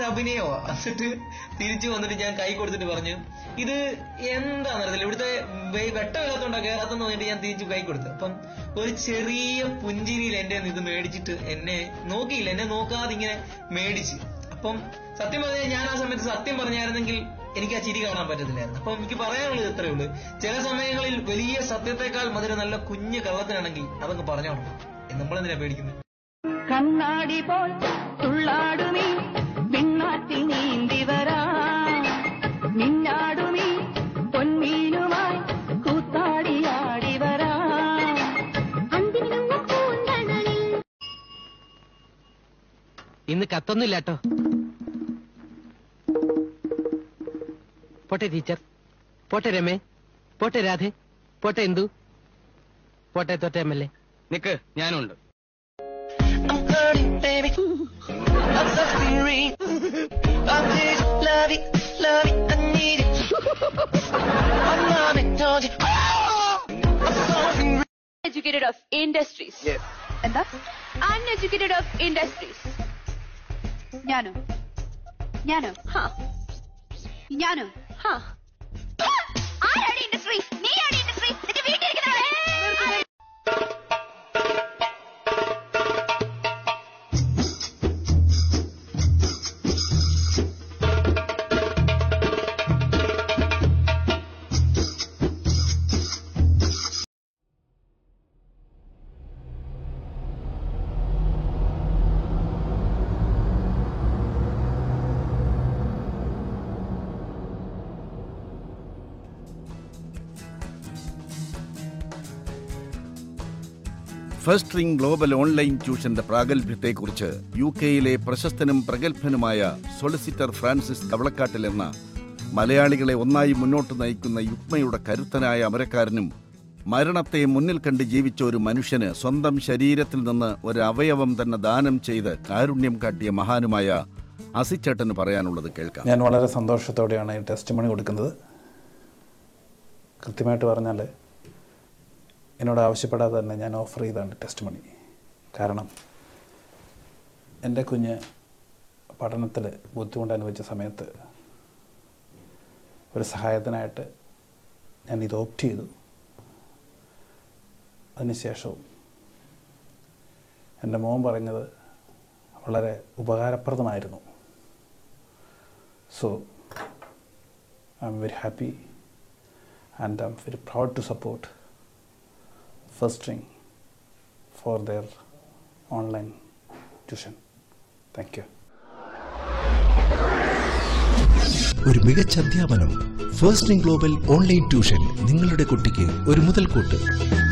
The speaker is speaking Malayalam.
അഭിനയോ എന്നിട്ട് തിരിച്ചു വന്നിട്ട് ഞാൻ കൈ കൊടുത്തിട്ട് പറഞ്ഞു ഇത് എന്താണെന്നറിയത്തില്ല ഇവിടുത്തെ വെ- വെട്ടമില്ലാത്തോണ്ടാ കയറാത്തെന്ന് പറഞ്ഞിട്ട് ഞാൻ തിരിച്ചു കൈ കൊടുത്തു അപ്പം ഒരു ചെറിയ പുഞ്ചിരിയിൽ എന്റെ കയ്യിൽ നിന്ന് ഇത് മേടിച്ചിട്ട് എന്നെ നോക്കിയില്ല എന്നെ നോക്കാതെ ഇങ്ങനെ മേടിച്ച് അപ്പം സത്യം പറഞ്ഞാൽ ഞാൻ ആ സമയത്ത് സത്യം പറഞ്ഞായിരുന്നെങ്കിൽ എനിക്ക് ആ ചിരി കാണാൻ പറ്റത്തില്ലായിരുന്നു അപ്പം എനിക്ക് പറയാനുള്ളത് ഇത്രയേ ഉള്ളൂ ചില സമയങ്ങളിൽ വലിയ സത്യത്തെക്കാൾ മധുരം നല്ല കുഞ്ഞു കള്ളത്തിനാണെങ്കിൽ അതൊക്കെ പറഞ്ഞോണം നമ്മളെന്തിനാ പേടിക്കുന്നത് കണ്ണാടി പോൽ തുള്ളാടുമീ വിണ്ണാറ്റിൽ നീന്തി വരാ മിന്നാടുമീ പൊന്മീനുമായി കൂത്താടിയാടി വരാ ഇന്ന് കത്തൊന്നുമില്ല കേട്ടോ പോട്ടെ ടീച്ചർ പോട്ടെ രമേ പോട്ടെ രാധേ പോട്ടെ എന്തു പോട്ടെ തൊട്ടെ എം എൽ എ നിക്ക് ഞാനുണ്ട് I'm hurting, baby. I'm suffering. I need it, love it, love it, I need it. My mommy told you. I'm suffering. educated of industries. എന്താ uneducated of industries. ഞാനോ ഞാനോ ഹാ ഞാനോ ഹാ ആരാണ് ഇൻഡസ്ട്രി നീയാണ് ഇൻഡസ്ട്രി നിന്റെ വീട്ടിലിരിക്കുന്നവളെ ഫസ്റ്റ് റിംഗ് ഗ്ലോബൽ ഓൺലൈൻ ട്യൂഷന്റെ പ്രാഗൽഭ്യത്തെക്കുറിച്ച് യു കെയിലെ പ്രശസ്തനും പ്രഗത്ഭനുമായ സൊളിസിറ്റർ ഫ്രാൻസിസ് കവളക്കാട്ടിൽ എന്ന മലയാളികളെ ഒന്നായി മുന്നോട്ട് നയിക്കുന്ന യുഗ്മയുടെ കരുത്തനായ അമരക്കാരനും മരണത്തെ മുന്നിൽ കണ്ട് ജീവിച്ച ഒരു മനുഷ്യന് സ്വന്തം ശരീരത്തിൽ നിന്ന് ഒരു അവയവം തന്നെ ദാനം ചെയ്ത് കാരുണ്യം കാട്ടിയ മഹാനുമായ അസിച്ചേട്ടന് പറയാനുള്ളത് കേൾക്കാം ഞാൻ വളരെ സന്തോഷത്തോടെയാണ് ഈ ടെസ്റ്റ് മണി കൊടുക്കുന്നത് കൃത്യമായിട്ട് പറഞ്ഞാൽ എന്നോട് ആവശ്യപ്പെടാതെ തന്നെ ഞാൻ ഓഫർ ചെയ്താണ് ടെസ്റ്റ് മണി കാരണം എൻ്റെ കുഞ്ഞ് പഠനത്തിൽ ബുദ്ധിമുട്ട് അനുഭവിച്ച സമയത്ത് ഒരു സഹായത്തിനായിട്ട് ഞാൻ ഇത് ഓപ്റ്റ് ചെയ്തു അതിനുശേഷവും എൻ്റെ മോൻ പറഞ്ഞത് വളരെ ഉപകാരപ്രദമായിരുന്നു So I'm very happy and I'm very proud to support First String for their online tuition. Thank you. ഒരു മികച്ച അധ്യാപനം ഫസ്റ്റ് ഗ്ലോബൽ ഓൺലൈൻ ട്യൂഷൻ നിങ്ങളുടെ കുട്ടിക്ക് ഒരു മുതൽക്കൂട്ട്